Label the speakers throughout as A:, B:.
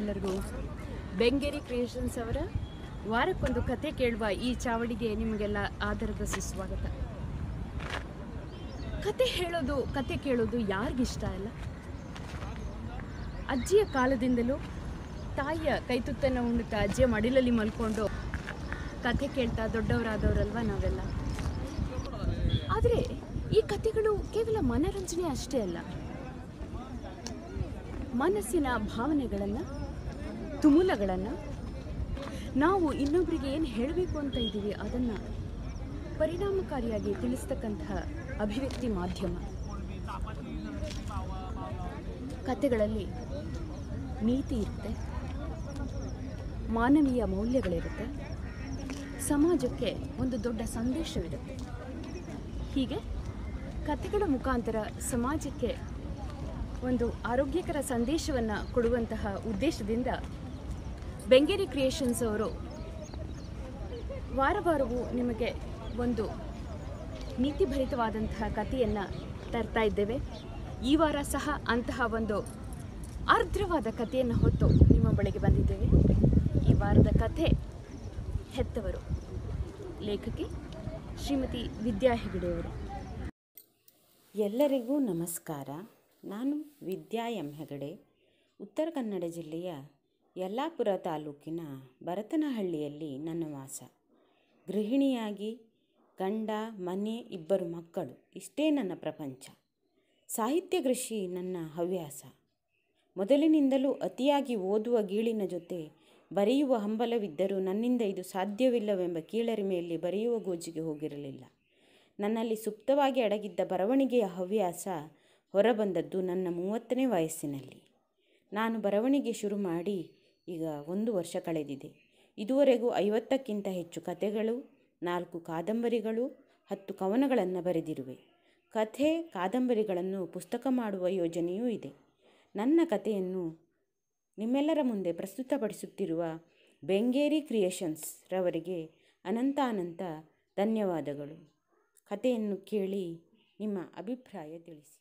A: ಎಲ್ಲರಿಗೂ ಬೆಂಗೇರಿ ಕ್ರಿಯೇಷನ್ಸ್ ಅವರ ವಾರಕ್ಕೊಂದು ಕತೆ ಕೇಳುವ ಈ ಚಾವಡಿಗೆ ನಿಮಗೆಲ್ಲ ಆಧಾರದ ಸುಸ್ವಾಗತ ಕತೆ ಹೇಳೋದು ಕತೆ ಕೇಳೋದು ಯಾರಿಗಿಷ್ಟ ಇಲ್ಲ ಅಜ್ಜಿಯ ಕಾಲದಿಂದಲೂ ತಾಯಿಯ ಕೈತುತ್ತನ್ನು ಉಣ್ಣುತ್ತಾ ಅಜ್ಜಿಯ ಮಡಿಲಲ್ಲಿ ಮಲ್ಕೊಂಡು ಕತೆ ಕೇಳ್ತಾ ದೊಡ್ಡವರಾದವರಲ್ವಾ ನಾವೆಲ್ಲ ಆದರೆ ಈ ಕತೆಗಳು ಕೇವಲ ಮನರಂಜನೆ ಅಷ್ಟೇ ಅಲ್ಲ ಮನಸ್ಸಿನ ಭಾವನೆಗಳನ್ನು ತುಮುಲಗಳನ್ನು ನಾವು ಇನ್ನೊಬ್ಬರಿಗೆ ಏನು ಹೇಳಬೇಕು ಅಂತ ಇದ್ದೀವಿ ಅದನ್ನು ಪರಿಣಾಮಕಾರಿಯಾಗಿ ತಿಳಿಸ್ತಕ್ಕಂತಹ ಅಭಿವ್ಯಕ್ತಿ ಮಾಧ್ಯಮ ಕತೆಗಳಲ್ಲಿ ನೀತಿ ಇರುತ್ತೆ ಮಾನವೀಯ ಮೌಲ್ಯಗಳಿರುತ್ತೆ ಸಮಾಜಕ್ಕೆ ಒಂದು ದೊಡ್ಡ ಸಂದೇಶವಿರುತ್ತೆ ಹೀಗೆ ಕಥೆಗಳ ಮುಖಾಂತರ ಸಮಾಜಕ್ಕೆ ಒಂದು ಆರೋಗ್ಯಕರ ಸಂದೇಶವನ್ನು ಕೊಡುವಂತಹ ಉದ್ದೇಶದಿಂದ ಬೆಂಗೇರಿ ಕ್ರಿಯೇಷನ್ಸ್ ಅವರು ವಾರ ವಾರವೂ ನಿಮಗೆ ಒಂದು ನೀತಿಭರಿತವಾದಂತಹ ಕಥೆಯನ್ನು ತರ್ತಾ ಇದ್ದೇವೆ ಈ ವಾರ ಸಹ ಅಂತಹ ಒಂದು ಆರ್ದ್ರವಾದ ಕಥೆಯನ್ನು ಹೊತ್ತು ನಿಮ್ಮ ಬಳಿಗೆ ಬಂದಿದ್ದೇವೆ ಈ ವಾರದ ಕಥೆ ಹೆತ್ತವರು ಲೇಖಕಿ ಶ್ರೀಮತಿ ವಿದ್ಯಾ ಹೆಗಡೆಯವರು
B: ಎಲ್ಲರಿಗೂ ನಮಸ್ಕಾರ ನಾನು ವಿದ್ಯಾ ಎಂ ಹೆಗಡೆ ಉತ್ತರ ಕನ್ನಡ ಜಿಲ್ಲೆಯ ಯಲ್ಲಾಪುರ ತಾಲೂಕಿನ ಭರತನಹಳ್ಳಿಯಲ್ಲಿ ನನ್ನ ವಾಸ ಗೃಹಿಣಿಯಾಗಿ ಗಂಡ ಮನೆ ಇಬ್ಬರು ಮಕ್ಕಳು ಇಷ್ಟೇ ನನ್ನ ಪ್ರಪಂಚ ಸಾಹಿತ್ಯ ಕೃಷಿ ನನ್ನ ಹವ್ಯಾಸ ಮೊದಲಿನಿಂದಲೂ ಅತಿಯಾಗಿ ಓದುವ ಗೀಳಿನ ಜೊತೆ ಬರೆಯುವ ಹಂಬಲವಿದ್ದರೂ ನನ್ನಿಂದ ಇದು ಸಾಧ್ಯವಿಲ್ಲವೆಂಬ ಕೀಳರಿಮೆಯಲ್ಲಿ ಬರೆಯುವ ಗೋಜಿಗೆ ಹೋಗಿರಲಿಲ್ಲ ನನ್ನಲ್ಲಿ ಸುಪ್ತವಾಗಿ ಅಡಗಿದ್ದ ಬರವಣಿಗೆಯ ಹವ್ಯಾಸ ಹೊರಬಂದದ್ದು ನನ್ನ ಮೂವತ್ತನೇ ವಯಸ್ಸಿನಲ್ಲಿ ನಾನು ಬರವಣಿಗೆ ಶುರು ಮಾಡಿ ಈಗ ಒಂದು ವರ್ಷ ಕಳೆದಿದೆ ಇದುವರೆಗೂ ಐವತ್ತಕ್ಕಿಂತ ಹೆಚ್ಚು ಕತೆಗಳು ನಾಲ್ಕು ಕಾದಂಬರಿಗಳು ಹತ್ತು ಕವನಗಳನ್ನು ಬರೆದಿರುವೆ ಕಥೆ ಕಾದಂಬರಿಗಳನ್ನು ಪುಸ್ತಕ ಮಾಡುವ ಯೋಜನೆಯೂ ಇದೆ ನನ್ನ ಕಥೆಯನ್ನು ನಿಮ್ಮೆಲ್ಲರ ಮುಂದೆ ಪ್ರಸ್ತುತಪಡಿಸುತ್ತಿರುವ ಬೆಂಗೇರಿ ಕ್ರಿಯೇಷನ್ಸ್ ರವರಿಗೆ ಅನಂತಾನಂತ ಧನ್ಯವಾದಗಳು ಕಥೆಯನ್ನು ಕೇಳಿ ನಿಮ್ಮ ಅಭಿಪ್ರಾಯ ತಿಳಿಸಿ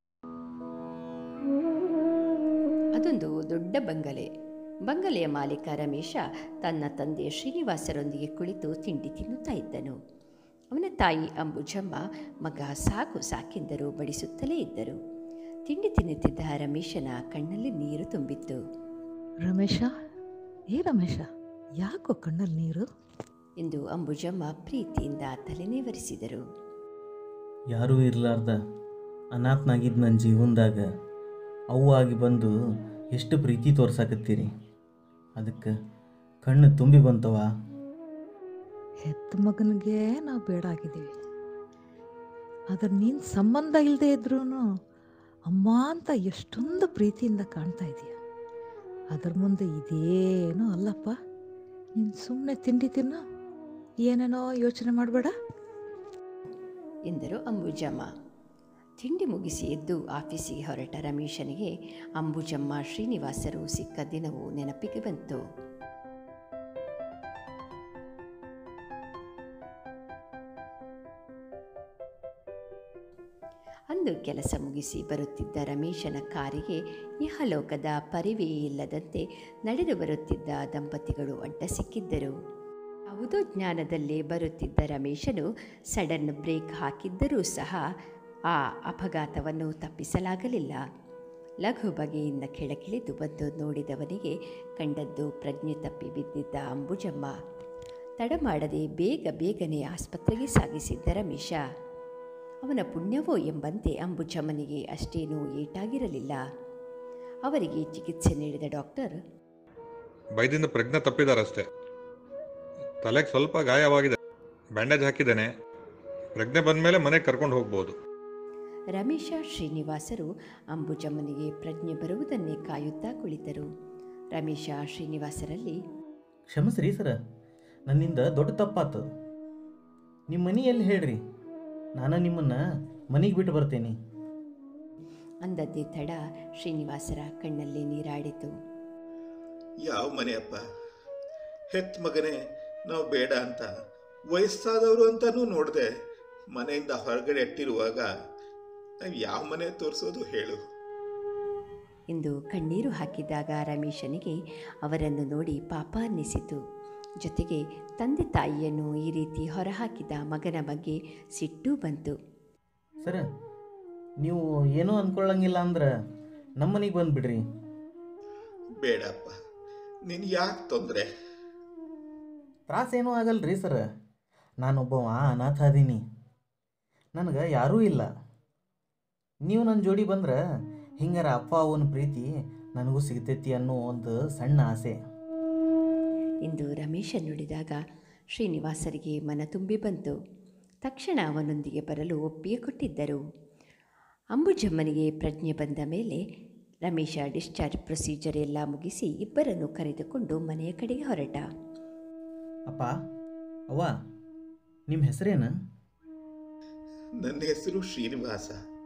C: ಅದೊಂದು ದೊಡ್ಡ ಬಂಗಲೆ ಬಂಗಲೆಯ ಮಾಲೀಕ ರಮೇಶ ತನ್ನ ತಂದೆ ಶ್ರೀನಿವಾಸರೊಂದಿಗೆ ಕುಳಿತು ತಿಂಡಿ ತಿನ್ನುತ್ತಾ ಇದ್ದನು ಅವನ ತಾಯಿ ಅಂಬುಜಮ್ಮ ಮಗ ಸಾಕು ಸಾಕೆಂದರು ಬಡಿಸುತ್ತಲೇ ಇದ್ದರು ತಿಂಡಿ ತಿನ್ನುತ್ತಿದ್ದ ರಮೇಶನ ಕಣ್ಣಲ್ಲಿ ನೀರು ತುಂಬಿತ್ತು
D: ರಮೇಶ ಏ ರಮೇಶ ಯಾಕೋ ಕಣ್ಣಲ್ಲಿ ನೀರು
C: ಎಂದು ಅಂಬುಜಮ್ಮ ಪ್ರೀತಿಯಿಂದ ತಲೆನೇವರಿಸಿದರು
E: ಯಾರೂ ಇರಲಾರ್ದ ಅನಾಥನಾಗಿದ್ದ ನನ್ನ ಜೀವನದಾಗ ಅವು ಆಗಿ ಬಂದು ಎಷ್ಟು ಪ್ರೀತಿ ತೋರ್ಸಾಕತ್ತೀರಿ ಅದಕ್ಕೆ ಕಣ್ಣು ತುಂಬಿ ಬಂತವ
D: ಹೆತ್ತ ಮಗನಿಗೆ ನಾವು ಬೇಡ ಆಗಿದ್ದೀವಿ ಆದರೆ ನೀನು ಸಂಬಂಧ ಇಲ್ಲದೆ ಇದ್ರೂ ಅಮ್ಮ ಅಂತ ಎಷ್ಟೊಂದು ಪ್ರೀತಿಯಿಂದ ಕಾಣ್ತಾ ಇದೀಯ ಅದ್ರ ಮುಂದೆ ಇದೇನೂ ಅಲ್ಲಪ್ಪ ನೀನು ಸುಮ್ಮನೆ ತಿಂಡಿ ತಿನ್ನು ಏನೇನೋ ಯೋಚನೆ ಮಾಡಬೇಡ
C: ಎಂದರು ಅಂಬುಜಮ್ಮ ತಿಂಡಿ ಮುಗಿಸಿ ಎದ್ದು ಆಫೀಸಿಗೆ ಹೊರಟ ರಮೇಶನಿಗೆ ಅಂಬುಜಮ್ಮ ಶ್ರೀನಿವಾಸರು ಸಿಕ್ಕ ದಿನವೂ ನೆನಪಿಗೆ ಬಂತು ಅಂದು ಕೆಲಸ ಮುಗಿಸಿ ಬರುತ್ತಿದ್ದ ರಮೇಶನ ಕಾರಿಗೆ ಇಹಲೋಕದ ಪರಿವೇ ಇಲ್ಲದಂತೆ ನಡೆದು ಬರುತ್ತಿದ್ದ ದಂಪತಿಗಳು ಅಡ್ಡ ಸಿಕ್ಕಿದ್ದರು ಯಾವುದೋ ಜ್ಞಾನದಲ್ಲೇ ಬರುತ್ತಿದ್ದ ರಮೇಶನು ಸಡನ್ ಬ್ರೇಕ್ ಹಾಕಿದ್ದರೂ ಸಹ ಆ ಅಪಘಾತವನ್ನು ತಪ್ಪಿಸಲಾಗಲಿಲ್ಲ ಲಘು ಬಗೆಯಿಂದ ಕೆಳಗಿಳಿದು ಬಂದು ನೋಡಿದವನಿಗೆ ಕಂಡದ್ದು ಪ್ರಜ್ಞೆ ತಪ್ಪಿ ಬಿದ್ದಿದ್ದ ಅಂಬುಜಮ್ಮ ತಡ ಮಾಡದೆ ಬೇಗ ಬೇಗನೆ ಆಸ್ಪತ್ರೆಗೆ ಸಾಗಿಸಿದ್ದ ರಮೇಶ ಅವನ ಪುಣ್ಯವೋ ಎಂಬಂತೆ ಅಂಬುಜಮ್ಮನಿಗೆ ಅಷ್ಟೇನೂ ಏಟಾಗಿರಲಿಲ್ಲ ಅವರಿಗೆ ಚಿಕಿತ್ಸೆ ನೀಡಿದ ಡಾಕ್ಟರ್
F: ಬೈದಿಂದ ಪ್ರಜ್ಞೆ ತಪ್ಪಿದಾರಷ್ಟೇ ತಲೆಗೆ ಸ್ವಲ್ಪ ಗಾಯವಾಗಿದೆ ಬ್ಯಾಂಡೇಜ್ ಹಾಕಿದ್ದೇನೆ ಪ್ರಜ್ಞೆ ಬಂದ ಮೇಲೆ ಮನೆಗೆ ಕರ್ಕೊಂಡು ಹೋಗ್ಬೋದು
C: ರಮೇಶ ಶ್ರೀನಿವಾಸರು ಅಂಬುಜಮ್ಮನಿಗೆ ಪ್ರಜ್ಞೆ ಬರುವುದನ್ನೇ ಕಾಯುತ್ತಾ ಕುಳಿತರು ರಮೇಶ ಶ್ರೀನಿವಾಸರಲ್ಲಿ
E: ಕ್ಷಮಿಸ್ರಿ ಸರ ನನ್ನಿಂದ ದೊಡ್ಡ ತಪ್ಪಾತು ನಿಮ್ಮ ಮನೆ ಎಲ್ಲಿ ಹೇಳ್ರಿ ನಾನು ನಿಮ್ಮನ್ನು ಮನೆಗೆ ಬಿಟ್ಟು ಬರ್ತೇನೆ
C: ಅಂದದ್ದೇ ತಡ ಶ್ರೀನಿವಾಸರ ಕಣ್ಣಲ್ಲಿ ನೀರಾಡಿತು
G: ಯಾವ ಮನೆಯಪ್ಪ ಹೆತ್ ಮಗನೇ ನಾವು ಬೇಡ ಅಂತ ವಯಸ್ಸಾದವರು ಅಂತಲೂ ನೋಡದೆ ಮನೆಯಿಂದ ಹೊರಗಡೆ ಇಟ್ಟಿರುವಾಗ ನಾವು ಯಾವ ಮನೆ ತೋರಿಸೋದು ಹೇಳು
C: ಎಂದು ಕಣ್ಣೀರು ಹಾಕಿದಾಗ ರಮೇಶನಿಗೆ ಅವರನ್ನು ನೋಡಿ ಪಾಪ ಅನ್ನಿಸಿತು ಜೊತೆಗೆ ತಂದೆ ತಾಯಿಯನ್ನು ಈ ರೀತಿ ಹೊರಹಾಕಿದ ಮಗನ ಬಗ್ಗೆ ಸಿಟ್ಟು ಬಂತು
E: ಸರ್ ನೀವು ಏನೂ ಅಂದ್ಕೊಳ್ಳಂಗಿಲ್ಲ ಅಂದ್ರೆ ನಮ್ಮನೆಗೆ ಬಂದುಬಿಡ್ರಿ
G: ಬೇಡಪ್ಪ ನೀನು ಯಾಕೆ ತೊಂದರೆ
E: ತ್ರಾಸೇನೂ ಆಗಲ್ರಿ ಸರ್ ನಾನೊಬ್ಬವ ಅನಾಥ ಅದೀನಿ ನನಗೆ ಯಾರೂ ಇಲ್ಲ ನೀವು ನನ್ನ ಜೋಡಿ ಬಂದ್ರೆ ಹಿಂಗಾರ ಅಪ್ಪ ಅವನ ಪ್ರೀತಿ ನನಗೂ ಸಿಗ್ತೈತಿ ಅನ್ನೋ ಒಂದು ಸಣ್ಣ ಆಸೆ
C: ಎಂದು ರಮೇಶ ನುಡಿದಾಗ ಶ್ರೀನಿವಾಸರಿಗೆ ಮನ ತುಂಬಿ ಬಂತು ತಕ್ಷಣ ಅವನೊಂದಿಗೆ ಬರಲು ಒಪ್ಪಿಗೆ ಕೊಟ್ಟಿದ್ದರು ಅಂಬುಜಮ್ಮನಿಗೆ ಪ್ರಜ್ಞೆ ಬಂದ ಮೇಲೆ ರಮೇಶ ಡಿಸ್ಚಾರ್ಜ್ ಪ್ರೊಸೀಜರ್ ಎಲ್ಲ ಮುಗಿಸಿ ಇಬ್ಬರನ್ನು ಕರೆದುಕೊಂಡು ಮನೆಯ ಕಡೆಗೆ ಹೊರಟ
E: ಅಪ್ಪ ಅವ್ವ ನಿಮ್ಮ ಹೆಸರೇನು
G: ನನ್ನ ಹೆಸರು ಶ್ರೀನಿವಾಸ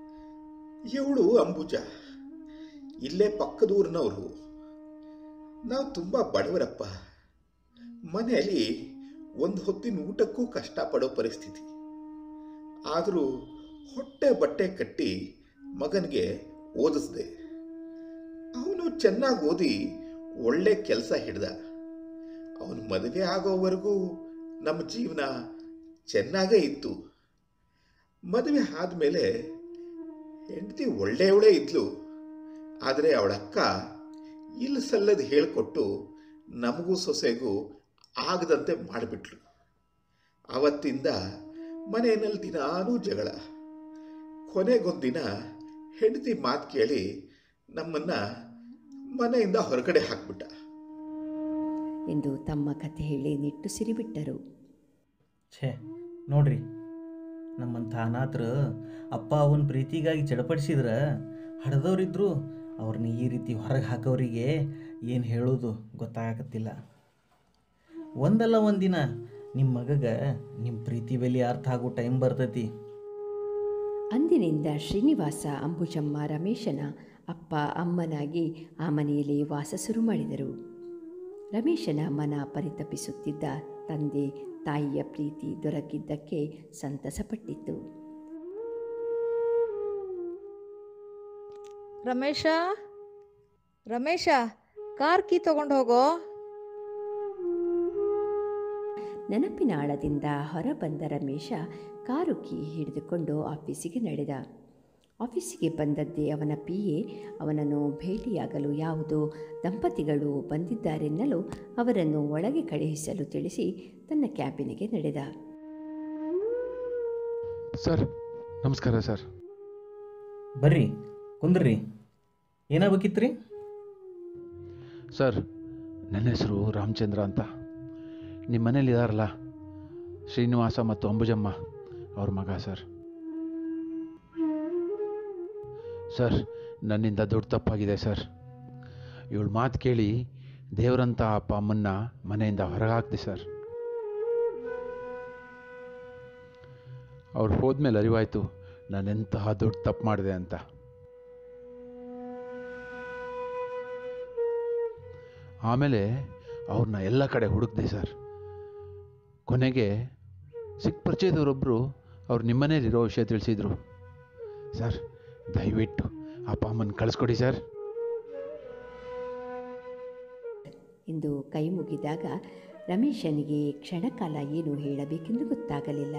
G: ಇವಳು ಅಂಬುಜ ಇಲ್ಲೇ ಪಕ್ಕದೂರಿನವರು ನಾವು ತುಂಬ ಬಡವರಪ್ಪ ಮನೆಯಲ್ಲಿ ಒಂದು ಹೊತ್ತಿನ ಊಟಕ್ಕೂ ಕಷ್ಟಪಡೋ ಪರಿಸ್ಥಿತಿ ಆದರೂ ಹೊಟ್ಟೆ ಬಟ್ಟೆ ಕಟ್ಟಿ ಮಗನಿಗೆ ಓದಿಸ್ದೆ ಅವನು ಚೆನ್ನಾಗಿ ಓದಿ ಒಳ್ಳೆ ಕೆಲಸ ಹಿಡ್ದ ಅವನು ಮದುವೆ ಆಗೋವರೆಗೂ ನಮ್ಮ ಜೀವನ ಚೆನ್ನಾಗೇ ಇತ್ತು ಮದುವೆ ಆದಮೇಲೆ ಹೆಂಡತಿ ಒಳ್ಳೆಯವಳೇ ಇದ್ಲು ಆದರೆ ಅವಳಕ್ಕ ಇಲ್ಲ ಸಲ್ಲದ ಹೇಳಿಕೊಟ್ಟು ನಮಗೂ ಸೊಸೆಗೂ ಆಗದಂತೆ ಮಾಡಿಬಿಟ್ಲು ಆವತ್ತಿಂದ ಮನೆಯಲ್ಲಿ ದಿನಾನೂ ಜಗಳ ಕೊನೆಗೊಂದಿನ ಹೆಂಡತಿ ಮಾತು ಕೇಳಿ ನಮ್ಮನ್ನ ಮನೆಯಿಂದ ಹೊರಗಡೆ ಹಾಕ್ಬಿಟ್ಟ
C: ಎಂದು ತಮ್ಮ ಕಥೆ ಹೇಳಿ ನಿಟ್ಟುಸಿರಿ ಬಿಟ್ಟರು
E: ಛೇ ನೋಡ್ರಿ ನಮ್ಮಂಥ ಅನಾಥರು ಅಪ್ಪ ಅವನ ಪ್ರೀತಿಗಾಗಿ ಚಡಪಡಿಸಿದ್ರೆ ಹಡ್ದವ್ರಿದ್ರು ಅವ್ರನ್ನ ಈ ರೀತಿ ಹೊರಗೆ ಹಾಕೋರಿಗೆ ಏನು ಹೇಳೋದು ಗೊತ್ತಾಗತ್ತಿಲ್ಲ ಒಂದಲ್ಲ ಒಂದಿನ ನಿಮ್ಮ ಮಗಗ ನಿಮ್ಮ ಪ್ರೀತಿ ಬೆಲೆ ಅರ್ಥ ಆಗೋ ಟೈಮ್ ಬರ್ತೈತಿ
C: ಅಂದಿನಿಂದ ಶ್ರೀನಿವಾಸ ಅಂಬುಜಮ್ಮ ರಮೇಶನ ಅಪ್ಪ ಅಮ್ಮನಾಗಿ ಆ ಮನೆಯಲ್ಲಿ ವಾಸ ಶುರು ಮಾಡಿದರು ರಮೇಶನ ಮನ ಪರಿತಪಿಸುತ್ತಿದ್ದ ತಂದೆ ತಾಯಿಯ ಪ್ರೀತಿ ದೊರಕಿದ್ದಕ್ಕೆ ಸಂತಸಪಟ್ಟಿತ್ತು
D: ರಮೇಶ ರಮೇಶ ಕಾರ್ ಕೀ ತಗೊಂಡು ಹೋಗೋ
C: ನೆನಪಿನ ಆಳದಿಂದ ಹೊರಬಂದ ರಮೇಶ ಕಾರು ಕೀ ಹಿಡಿದುಕೊಂಡು ಆಫೀಸಿಗೆ ನಡೆದ ಆಫೀಸಿಗೆ ಬಂದದ್ದೇ ಅವನ ಪಿ ಎ ಅವನನ್ನು ಭೇಟಿಯಾಗಲು ಯಾವುದೋ ದಂಪತಿಗಳು ಬಂದಿದ್ದಾರೆನ್ನಲು ಅವರನ್ನು ಒಳಗೆ ಕಳುಹಿಸಲು ತಿಳಿಸಿ ತನ್ನ ಕ್ಯಾಬಿನಿಗೆ ನಡೆದ
H: ಸರ್ ನಮಸ್ಕಾರ ಸರ್
E: ಬರ್ರಿ ಕುಂದ್ರಿ ಏನಾಗಬೇಕಿತ್ರಿ
H: ಸರ್ ನನ್ನ ಹೆಸರು ರಾಮಚಂದ್ರ ಅಂತ ನಿಮ್ಮ ಮನೇಲಿ ಇದಾರಲ್ಲ ಶ್ರೀನಿವಾಸ ಮತ್ತು ಅಂಬುಜಮ್ಮ ಅವ್ರ ಮಗ ಸರ್ ಸರ್ ನನ್ನಿಂದ ದೊಡ್ಡ ತಪ್ಪಾಗಿದೆ ಸರ್ ಇವಳು ಮಾತು ಕೇಳಿ ದೇವರಂತ ಅಪ್ಪ ಅಮ್ಮನ್ನ ಮನೆಯಿಂದ ಹೊರಗೆ ಹಾಕ್ದೆ ಸರ್ ಅವ್ರು ಹೋದ್ಮೇಲೆ ಅರಿವಾಯಿತು ನಾನೆಂತಹ ದೊಡ್ಡ ತಪ್ಪು ಮಾಡಿದೆ ಅಂತ ಆಮೇಲೆ ಅವ್ರನ್ನ ಎಲ್ಲ ಕಡೆ ಹುಡುಕ್ದೆ ಸರ್ ಕೊನೆಗೆ ಸಿಕ್ಕ ಪರಿಚಯದವರೊಬ್ಬರು ಅವ್ರು ನಿಮ್ಮನೇಲಿರೋ ವಿಷಯ ತಿಳಿಸಿದ್ರು ಸರ್ ದಯವಿಟ್ಟು ಅಪ್ಪ ಅಮ್ಮನ ಕಳಿಸ್ಕೊಡಿ ಸರ್
C: ಎಂದು ಕೈ ಮುಗಿದಾಗ ರಮೇಶನಿಗೆ ಕ್ಷಣಕಾಲ ಏನು ಹೇಳಬೇಕೆಂದು ಗೊತ್ತಾಗಲಿಲ್ಲ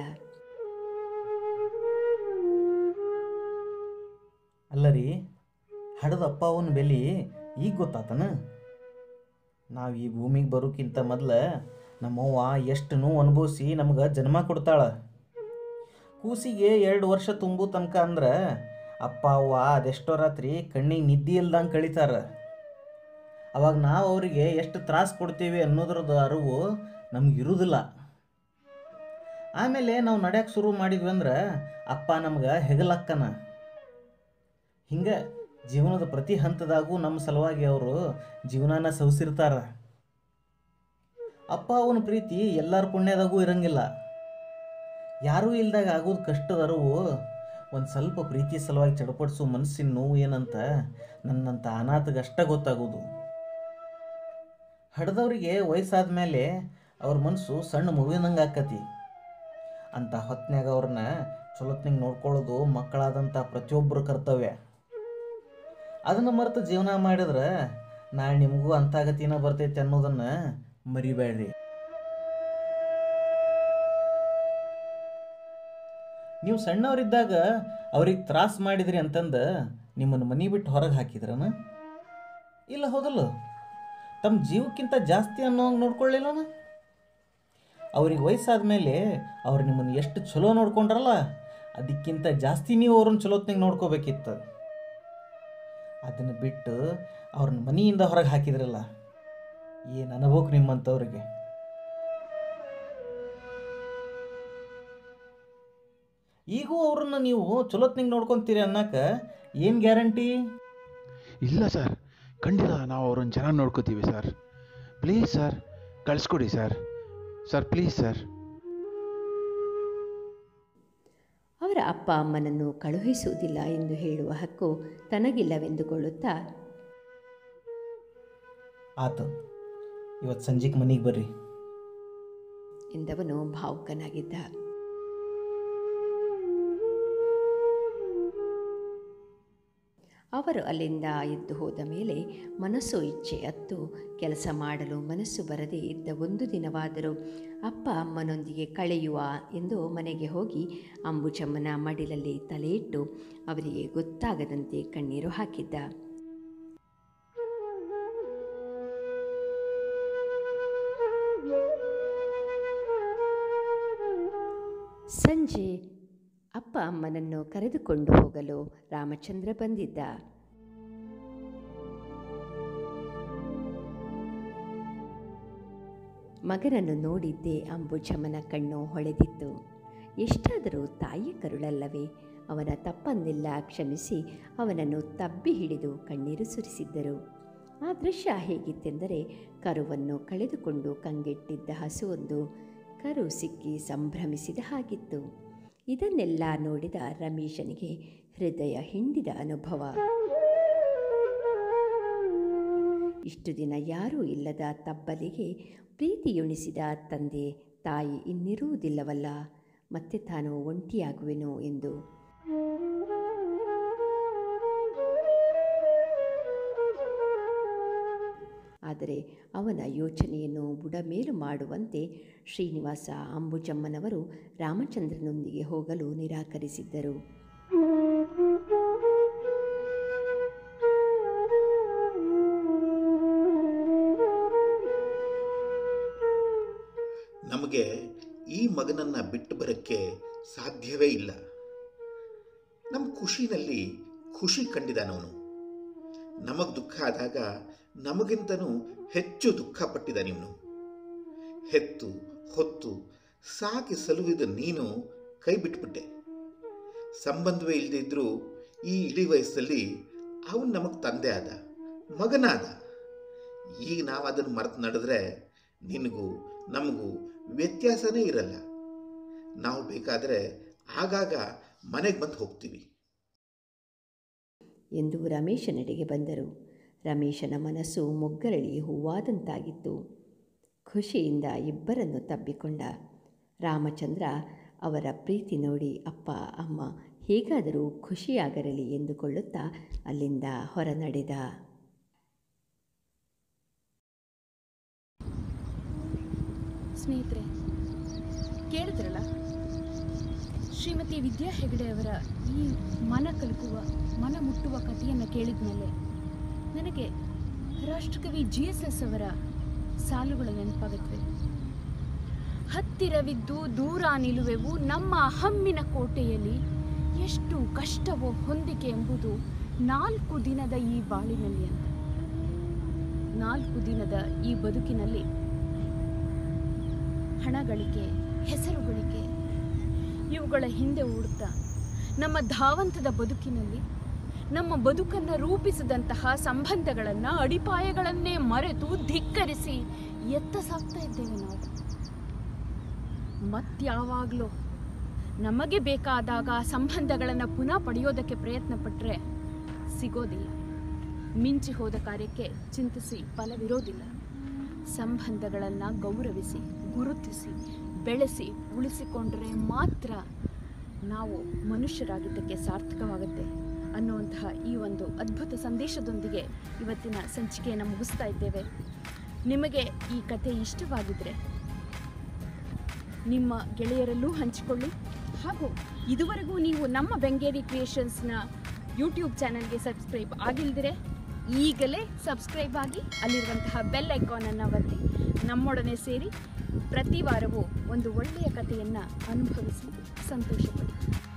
E: ಅಲ್ಲ ರೀ ಹಡದ ಅಪ್ಪ ಅವನ ಬೆಲೆ ಈಗ ಗೊತ್ತಾತನ ನಾವು ಈ ಭೂಮಿಗೆ ಬರೋಕ್ಕಿಂತ ಮೊದಲು ನಮ್ಮವ್ವ ಎಷ್ಟು ನೋವು ಅನುಭವಿಸಿ ನಮ್ಗೆ ಜನ್ಮ ಕೊಡ್ತಾಳ ಕೂಸಿಗೆ ಎರಡು ವರ್ಷ ತುಂಬು ತನಕ ಅಂದ್ರೆ ಅಪ್ಪ ಅವ್ವ ಅದೆಷ್ಟೋ ರಾತ್ರಿ ಕಣ್ಣಿಗೆ ನಿದ್ದೆ ಇಲ್ದಂಗೆ ಕಳಿತಾರ ಅವಾಗ ನಾವು ಅವರಿಗೆ ಎಷ್ಟು ತ್ರಾಸು ಕೊಡ್ತೀವಿ ಅನ್ನೋದ್ರದ್ದು ಅರಿವು ನಮ್ಗೆ ಇರುವುದಿಲ್ಲ ಆಮೇಲೆ ನಾವು ನಡೆಯಕ್ಕೆ ಶುರು ಮಾಡಿದ್ವಿ ಅಂದ್ರೆ ಅಪ್ಪ ನಮ್ಗೆ ಹೆಗಲಕ್ಕನ ಹಿಂಗೆ ಜೀವನದ ಪ್ರತಿ ಹಂತದಾಗೂ ನಮ್ಮ ಸಲುವಾಗಿ ಅವರು ಜೀವನಾನ ಸವಿಸಿರ್ತಾರ ಅಪ್ಪ ಅವನ ಪ್ರೀತಿ ಎಲ್ಲರ ಪುಣ್ಯದಾಗೂ ಇರಂಗಿಲ್ಲ ಯಾರೂ ಇಲ್ದಾಗ ಆಗೋದು ಕಷ್ಟದ ಅರಿವು ಒಂದು ಸ್ವಲ್ಪ ಪ್ರೀತಿ ಸಲುವಾಗಿ ಚಡಪಡಿಸೋ ಮನಸ್ಸಿನ ನೋವು ಏನಂತ ನನ್ನಂಥ ಅನಾಥಗೆ ಅಷ್ಟೇ ಗೊತ್ತಾಗೋದು ಹಡ್ದವ್ರಿಗೆ ವಯಸ್ಸಾದ ಮೇಲೆ ಅವ್ರ ಮನಸ್ಸು ಸಣ್ಣ ಮಗುವಿನಂಗೆ ಆಕತಿ ಅಂಥ ಹೊತ್ನ್ಯಾಗ ಅವ್ರನ್ನ ಚಲೋತ್ನಂಗೆ ನೋಡ್ಕೊಳ್ಳೋದು ಮಕ್ಕಳಾದಂಥ ಪ್ರತಿಯೊಬ್ಬರ ಕರ್ತವ್ಯ ಅದನ್ನು ಮರೆತು ಜೀವನ ಮಾಡಿದ್ರೆ ನಾಳೆ ನಿಮಗೂ ಅಂಥ ಗತಿನ ಬರ್ತೈತೆ ಅನ್ನೋದನ್ನು ಮರಿಬೇಡ್ರಿ ನೀವು ಸಣ್ಣವರಿದ್ದಾಗ ಅವ್ರಿಗೆ ತ್ರಾಸ ಮಾಡಿದ್ರಿ ಅಂತಂದು ನಿಮ್ಮನ್ನು ಮನೆ ಬಿಟ್ಟು ಹೊರಗೆ ಹಾಕಿದ್ರನ ಇಲ್ಲ ಹೌದಲ್ಲ ತಮ್ಮ ಜೀವಕ್ಕಿಂತ ಜಾಸ್ತಿ ಅನ್ನೋಂಗೆ ನೋಡ್ಕೊಳ್ಳಿಲ್ಲನ ಅವ್ರಿಗೆ ವಯಸ್ಸಾದ ಮೇಲೆ ಅವ್ರು ನಿಮ್ಮನ್ನು ಎಷ್ಟು ಚಲೋ ನೋಡ್ಕೊಂಡ್ರಲ್ಲ ಅದಕ್ಕಿಂತ ಜಾಸ್ತಿ ನೀವು ಅವ್ರನ್ನ ಚಲೋತ್ನಾಗ ನೋಡ್ಕೋಬೇಕಿತ್ತು ಅದನ್ನು ಬಿಟ್ಟು ಅವ್ರನ್ನ ಮನೆಯಿಂದ ಹೊರಗೆ ಹಾಕಿದ್ರಲ್ಲ ಏನು ಅನ್ಬೇಕು ನಿಮ್ಮಂಥವ್ರಿಗೆ ಈಗೂ ಅವ್ರನ್ನ ನೀವು ಚಲೋತ್ನಾಗ ನೋಡ್ಕೊತೀರಿ ಅನ್ನಕ್ಕೆ ಏನು ಗ್ಯಾರಂಟಿ
H: ಇಲ್ಲ ಸರ್ ಖಂಡಿತ ನಾವು ಅವ್ರನ್ನ ಚೆನ್ನಾಗಿ ನೋಡ್ಕೋತೀವಿ ಸರ್ ಪ್ಲೀಸ್ ಸರ್ ಕಳಿಸ್ಕೊಡಿ ಸರ್ ಸರ್ ಪ್ಲೀಸ್ ಸರ್
C: ಅವರ ಅಪ್ಪ ಅಮ್ಮನನ್ನು ಕಳುಹಿಸುವುದಿಲ್ಲ ಎಂದು ಹೇಳುವ ಹಕ್ಕು ತನಗಿಲ್ಲವೆಂದುಕೊಳ್ಳುತ್ತಾ
E: ಆತು ಇವತ್ತು ಸಂಜೆಗೆ ಮನೆಗೆ ಬರ್ರಿ
C: ಎಂದವನು ಭಾವುಕನಾಗಿದ್ದ ಅವರು ಅಲ್ಲಿಂದ ಎದ್ದು ಹೋದ ಮೇಲೆ ಮನಸ್ಸು ಇಚ್ಛೆ ಅತ್ತು ಕೆಲಸ ಮಾಡಲು ಮನಸ್ಸು ಬರದೇ ಇದ್ದ ಒಂದು ದಿನವಾದರೂ ಅಪ್ಪ ಅಮ್ಮನೊಂದಿಗೆ ಕಳೆಯುವ ಎಂದು ಮನೆಗೆ ಹೋಗಿ ಅಂಬುಜಮ್ಮನ ಮಡಿಲಲ್ಲಿ ತಲೆಯಿಟ್ಟು ಅವರಿಗೆ ಗೊತ್ತಾಗದಂತೆ ಕಣ್ಣೀರು ಹಾಕಿದ್ದ ಸಂಜೆ ಅಪ್ಪ ಅಮ್ಮನನ್ನು ಕರೆದುಕೊಂಡು ಹೋಗಲು ರಾಮಚಂದ್ರ ಬಂದಿದ್ದ ಮಗನನ್ನು ನೋಡಿದ್ದೇ ಅಂಬುಜಮ್ಮನ ಕಣ್ಣು ಹೊಳೆದಿತ್ತು ಎಷ್ಟಾದರೂ ತಾಯಿಯ ಕರುಳಲ್ಲವೇ ಅವನ ತಪ್ಪನ್ನೆಲ್ಲ ಕ್ಷಮಿಸಿ ಅವನನ್ನು ತಬ್ಬಿ ಹಿಡಿದು ಕಣ್ಣೀರು ಸುರಿಸಿದ್ದರು ಆ ದೃಶ್ಯ ಹೇಗಿತ್ತೆಂದರೆ ಕರುವನ್ನು ಕಳೆದುಕೊಂಡು ಕಂಗೆಟ್ಟಿದ್ದ ಹಸುವೊಂದು ಕರು ಸಿಕ್ಕಿ ಸಂಭ್ರಮಿಸಿದ ಹಾಗಿತ್ತು ಇದನ್ನೆಲ್ಲ ನೋಡಿದ ರಮೇಶನಿಗೆ ಹೃದಯ ಹಿಂಡಿದ ಅನುಭವ ಇಷ್ಟು ದಿನ ಯಾರೂ ಇಲ್ಲದ ತಬ್ಬಲಿಗೆ ಪ್ರೀತಿಯುಣಿಸಿದ ತಂದೆ ತಾಯಿ ಇನ್ನಿರುವುದಿಲ್ಲವಲ್ಲ ಮತ್ತೆ ತಾನು ಒಂಟಿಯಾಗುವೆನೋ ಎಂದು ಆದರೆ ಅವನ ಯೋಚನೆಯನ್ನು ಬುಡಮೇಲು ಮಾಡುವಂತೆ ಶ್ರೀನಿವಾಸ ಅಂಬುಜಮ್ಮನವರು ರಾಮಚಂದ್ರನೊಂದಿಗೆ ಹೋಗಲು ನಿರಾಕರಿಸಿದ್ದರು
G: ನಮಗೆ ಈ ಮಗನನ್ನ ಬಿಟ್ಟು ಬರೋಕ್ಕೆ ಸಾಧ್ಯವೇ ಇಲ್ಲ ನಮ್ಮ ಖುಷಿನಲ್ಲಿ ಖುಷಿ ಕಂಡಿದ್ದಾನವನು ನಮಗೆ ದುಃಖ ಆದಾಗ ನಮಗಿಂತನೂ ಹೆಚ್ಚು ದುಃಖ ಪಟ್ಟಿದ್ದಾನಿವನು ಹೆತ್ತು ಹೊತ್ತು ಸಾಕಿ ಸಲುವಿದ ನೀನು ಕೈ ಬಿಟ್ಬಿಟ್ಟೆ ಸಂಬಂಧವೇ ಇಲ್ಲದೆ ಇದ್ರೂ ಈ ಇಳಿ ವಯಸ್ಸಲ್ಲಿ ಅವನು ನಮಗೆ ತಂದೆ ಆದ ಮಗನಾದ ಈಗ ನಾವು ಅದನ್ನು ಮರೆತು ನಡೆದ್ರೆ ನಿನಗೂ ನಮಗೂ ವ್ಯತ್ಯಾಸನೇ ಇರಲ್ಲ ನಾವು ಬೇಕಾದರೆ ಆಗಾಗ ಮನೆಗೆ ಬಂದು ಹೋಗ್ತೀವಿ
C: ಎಂದು ರಮೇಶನೆಡೆಗೆ ಬಂದರು ರಮೇಶನ ಮನಸ್ಸು ಮೊಗ್ಗರಳಿ ಹೂವಾದಂತಾಗಿತ್ತು ಖುಷಿಯಿಂದ ಇಬ್ಬರನ್ನು ತಬ್ಬಿಕೊಂಡ ರಾಮಚಂದ್ರ ಅವರ ಪ್ರೀತಿ ನೋಡಿ ಅಪ್ಪ ಅಮ್ಮ ಹೇಗಾದರೂ ಖುಷಿಯಾಗರಲಿ ಎಂದುಕೊಳ್ಳುತ್ತಾ ಅಲ್ಲಿಂದ ಹೊರ ನಡೆದ
A: ಸ್ನೇಹಿತರೆ ಕೇಳಿದ್ರಲ್ಲ ಶ್ರೀಮತಿ ವಿದ್ಯಾ ಹೆಗಡೆ ಅವರ ಈ ಮನ ಕಲಕುವ ಮನ ಮುಟ್ಟುವ ಕಥೆಯನ್ನು ಕೇಳಿದ ಮೇಲೆ ನನಗೆ ರಾಷ್ಟ್ರಕವಿ ಜಿ ಎಸ್ ಎಸ್ ಅವರ ಸಾಲುಗಳು ನೆನಪಾಗುತ್ತವೆ ಹತ್ತಿರವಿದ್ದು ದೂರ ನಿಲುವೆವು ನಮ್ಮ ಹಮ್ಮಿನ ಕೋಟೆಯಲ್ಲಿ ಎಷ್ಟು ಕಷ್ಟವೋ ಹೊಂದಿಕೆ ಎಂಬುದು ನಾಲ್ಕು ದಿನದ ಈ ಬಾಳಿನಲ್ಲಿ ಅಂತ ನಾಲ್ಕು ದಿನದ ಈ ಬದುಕಿನಲ್ಲಿ ಹಣ ಗಳಿಕೆ ಹೆಸರು ಗಳಿಕೆ ಇವುಗಳ ಹಿಂದೆ ಓಡುತ್ತಾ ನಮ್ಮ ಧಾವಂತದ ಬದುಕಿನಲ್ಲಿ ನಮ್ಮ ಬದುಕನ್ನು ರೂಪಿಸಿದಂತಹ ಸಂಬಂಧಗಳನ್ನು ಅಡಿಪಾಯಗಳನ್ನೇ ಮರೆತು ಧಿಕ್ಕರಿಸಿ ಎತ್ತ ಸಾಕ್ತಾ ಇದ್ದೇವೆ ನಾವು ಮತ್ಯಾವಾಗಲೂ ನಮಗೆ ಬೇಕಾದಾಗ ಆ ಸಂಬಂಧಗಳನ್ನು ಪುನಃ ಪಡೆಯೋದಕ್ಕೆ ಪ್ರಯತ್ನ ಪಟ್ಟರೆ ಸಿಗೋದಿಲ್ಲ ಮಿಂಚಿ ಹೋದ ಕಾರ್ಯಕ್ಕೆ ಚಿಂತಿಸಿ ಫಲವಿರೋದಿಲ್ಲ ಸಂಬಂಧಗಳನ್ನು ಗೌರವಿಸಿ ಗುರುತಿಸಿ ಬೆಳೆಸಿ ಉಳಿಸಿಕೊಂಡ್ರೆ ಮಾತ್ರ ನಾವು ಮನುಷ್ಯರಾಗಿದ್ದಕ್ಕೆ ಸಾರ್ಥಕವಾಗುತ್ತೆ ಅನ್ನುವಂತಹ ಈ ಒಂದು ಅದ್ಭುತ ಸಂದೇಶದೊಂದಿಗೆ ಇವತ್ತಿನ ಸಂಚಿಕೆಯನ್ನು ಮುಗಿಸ್ತಾ ಇದ್ದೇವೆ ನಿಮಗೆ ಈ ಕಥೆ ಇಷ್ಟವಾಗಿದ್ದರೆ ನಿಮ್ಮ ಗೆಳೆಯರಲ್ಲೂ ಹಂಚಿಕೊಳ್ಳಿ ಹಾಗೂ ಇದುವರೆಗೂ ನೀವು ನಮ್ಮ ಬೆಂಗೇರಿ ಕ್ರಿಯೇಷನ್ಸ್ನ ಯೂಟ್ಯೂಬ್ ಚಾನಲ್ಗೆ ಸಬ್ಸ್ಕ್ರೈಬ್ ಆಗಿಲ್ದಿರೆ ಈಗಲೇ ಸಬ್ಸ್ಕ್ರೈಬ್ ಆಗಿ ಅಲ್ಲಿರುವಂತಹ ಬೆಲ್ ಐಕಾನನ್ನು ಒತ್ತಿ ನಮ್ಮೊಡನೆ ಸೇರಿ ಪ್ರತಿ ವಾರವೂ ಒಂದು ಒಳ್ಳೆಯ ಕಥೆಯನ್ನು ಅನುಭವಿಸಿ ಸಂತೋಷಪಡಿ